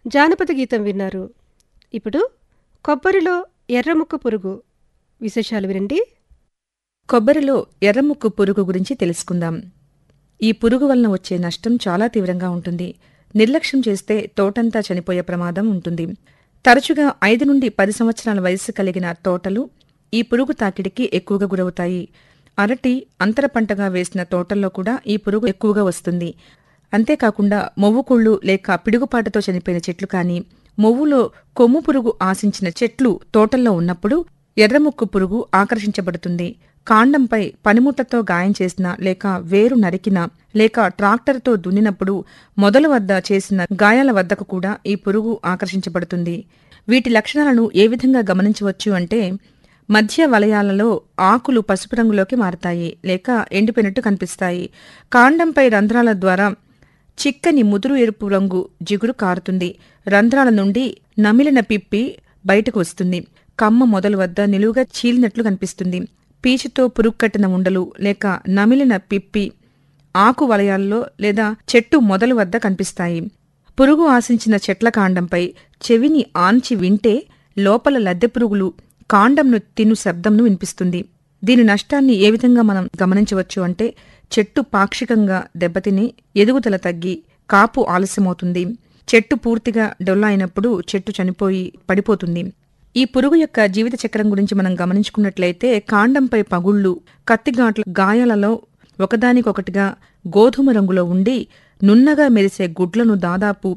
జానపద గీతం విన్నారు ఇప్పుడు కొబ్బరిలో ఎర్రముక్క పురుగు విశేషాలు వినండి కొబ్బరిలో ఎర్రముక్కు పురుగు గురించి తెలుసుకుందాం ఈ పురుగు వలన వచ్చే నష్టం చాలా తీవ్రంగా ఉంటుంది నిర్లక్ష్యం చేస్తే తోటంతా చనిపోయే ప్రమాదం ఉంటుంది తరచుగా ఐదు నుండి పది సంవత్సరాల వయస్సు కలిగిన తోటలు ఈ పురుగు తాకిడికి ఎక్కువగా గురవుతాయి అరటి అంతర పంటగా వేసిన తోటల్లో కూడా ఈ పురుగు ఎక్కువగా వస్తుంది అంతేకాకుండా మొవ్వుకుళ్ళు లేక పిడుగుపాటుతో చనిపోయిన చెట్లు కానీ మొవ్వులో కొమ్ము పురుగు ఆశించిన చెట్లు తోటల్లో ఉన్నప్పుడు ఎర్రముక్కు పురుగు ఆకర్షించబడుతుంది కాండంపై పనిముట్లతో గాయం చేసిన లేక వేరు నరికిన లేక ట్రాక్టర్తో దున్నినప్పుడు మొదలు వద్ద చేసిన గాయాల వద్దకు కూడా ఈ పురుగు ఆకర్షించబడుతుంది వీటి లక్షణాలను ఏ విధంగా గమనించవచ్చు అంటే మధ్య వలయాలలో ఆకులు పసుపు రంగులోకి మారతాయి లేక ఎండిపోయినట్టు కనిపిస్తాయి కాండంపై రంధ్రాల ద్వారా చిక్కని ముదురు ఎరుపు రంగు జిగురు కారుతుంది రంధ్రాల నుండి నమిలిన పిప్పి బయటకు వస్తుంది కమ్మ మొదలు వద్ద నిలువుగా చీలినట్లు కనిపిస్తుంది పీచుతో పురుక్కట్టిన ఉండలు లేక నమిలిన పిప్పి ఆకు వలయాల్లో లేదా చెట్టు మొదలు వద్ద కనిపిస్తాయి పురుగు ఆశించిన చెట్ల కాండంపై చెవిని ఆంచి వింటే లోపల లద్దె పురుగులు కాండంను తిను శబ్దంను వినిపిస్తుంది దీని నష్టాన్ని ఏ విధంగా మనం గమనించవచ్చు అంటే చెట్టు పాక్షికంగా దెబ్బతిని ఎదుగుదల తగ్గి కాపు ఆలస్యమవుతుంది చెట్టు పూర్తిగా డొల్ల అయినప్పుడు చెట్టు చనిపోయి పడిపోతుంది ఈ పురుగు యొక్క జీవిత చక్రం గురించి మనం గమనించుకున్నట్లయితే కాండంపై పగుళ్ళు కత్తిగాట్ల గాయాలలో ఒకదానికొకటిగా గోధుమ రంగులో ఉండి నున్నగా మెరిసే గుడ్లను దాదాపు